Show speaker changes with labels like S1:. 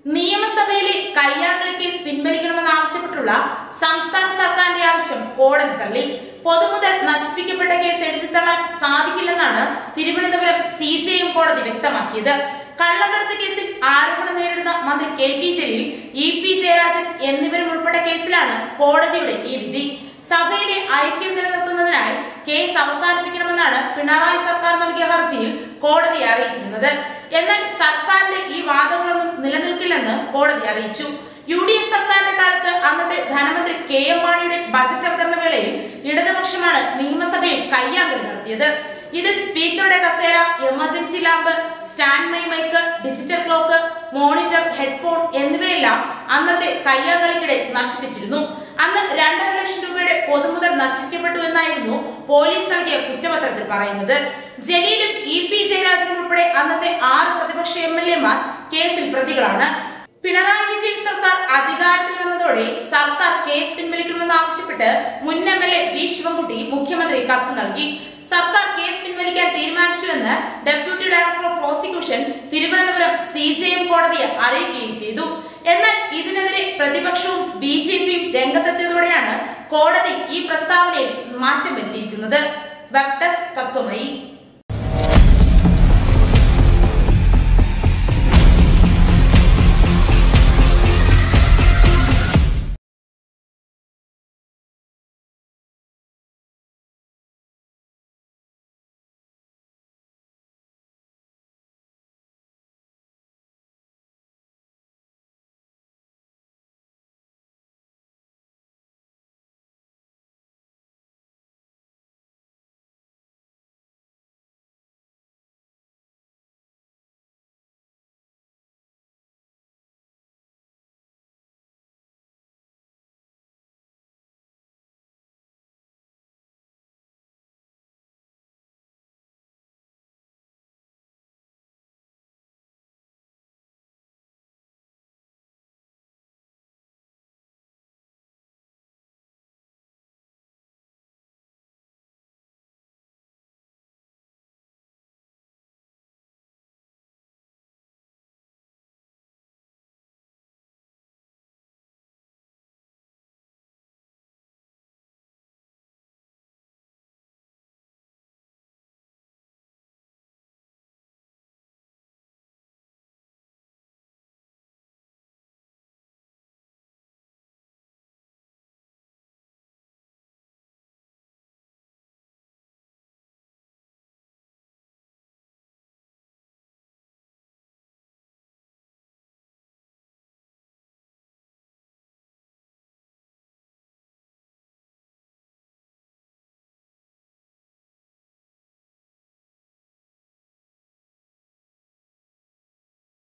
S1: നിയമസഭയിലെ കയ്യാങ്കളി കേസ് പിൻവലിക്കണമെന്നാവശ്യപ്പെട്ടുള്ള സംസ്ഥാന സർക്കാരിന്റെ ആവശ്യം കോടതി തള്ളി പൊതുമുതൽ നശിപ്പിക്കപ്പെട്ട കേസ് എഴുതിത്തള്ളാൻ സാധിക്കില്ലെന്നാണ് തിരുവനന്തപുരം സി ജെ എം കോടതി വ്യക്തമാക്കിയത് കള്ളക്കടത്ത് കേസിൽ ആരോപണം നേരിടുന്ന മന്ത്രി K T Jaleel E P Jayarajan എന്നിവരും ഉൾപ്പെട്ട കേസിലാണ് കോടതിയുടെ ഈ വിധി സഭയിലെ ഐക്യം നിലനിർത്തുന്നതിനായി കേസ് അവസാനിപ്പിക്കണമെന്നാണ് പിണറായി സർക്കാർ നൽകിയ ഹർജിയിൽ കോടതി അറിയിച്ചിരുന്നത് എന്നാൽ സർക്കാരിന്റെ ഈ വാദങ്ങളൊന്നും നിലനിൽക്കില്ലെന്ന് കോടതി അറിയിച്ചു യു ഡി എഫ് സർക്കാരിന്റെ കാലത്ത് അന്നത്തെ ധനമന്ത്രി കെ എം മാണിയുടെ ബജറ്റ് അവതരണ വേളയിൽ ഇടതുപക്ഷമാണ് നിയമസഭയിൽ കയ്യാങ്കളി നടത്തിയത് ഇതിൽ സ്പീക്കറുടെ കസേര എമർജൻസി ലാമ്പ് സ്റ്റാൻഡ് മൈ mic digital clock monitor headphone എന്നിവയെല്ലാം അന്നത്തെ കയ്യാങ്കളിക്കിടെ നശിപ്പിച്ചിരുന്നു അന്ന് രണ്ടര ലക്ഷം രൂപയുടെ പൊതുമുതൽ നശിപ്പിക്കപ്പെട്ടു എന്നായിരുന്നു പോലീസ് നൽകിയ കുറ്റപത്രത്തിൽ പറയുന്നത് ജലീലും ഇ പി ജയരാജനും ഉൾപ്പെടെ അന്നത്തെ ആറ് പ്രതിപക്ഷ എം എൽ എമാർ കേസിൽ പ്രതികളാണ് പിണറായി വിജയൻ സർക്കാർ അധികാരത്തിൽ വന്നതോടെ സർക്കാർ കേസ് പിൻവലിക്കണമെന്ന് ആവശ്യപ്പെട്ട് മുൻ M L A V Sivankutty മുഖ്യമന്ത്രി കത്ത് നൽകി സർക്കാർ കേസ് പിൻവലിക്കാൻ തീരുമാനിച്ചുവെന്ന് deputy director of prosecution Thiruvananthapuram C J M കോടതിയെ അറിയിക്കുകയും ചെയ്തു എന്നാൽ ഇതിനെതിരെ പ്രതിപക്ഷവും ബി ജെ പിയും രംഗത്തെത്തിയതോടെയാണ് കോടതി ഈ പ്രസ്താവനയിൽ മാറ്റം വരുത്തിയിരിക്കുന്നത് വെബ് ഡെസ്ക് തത്വമയി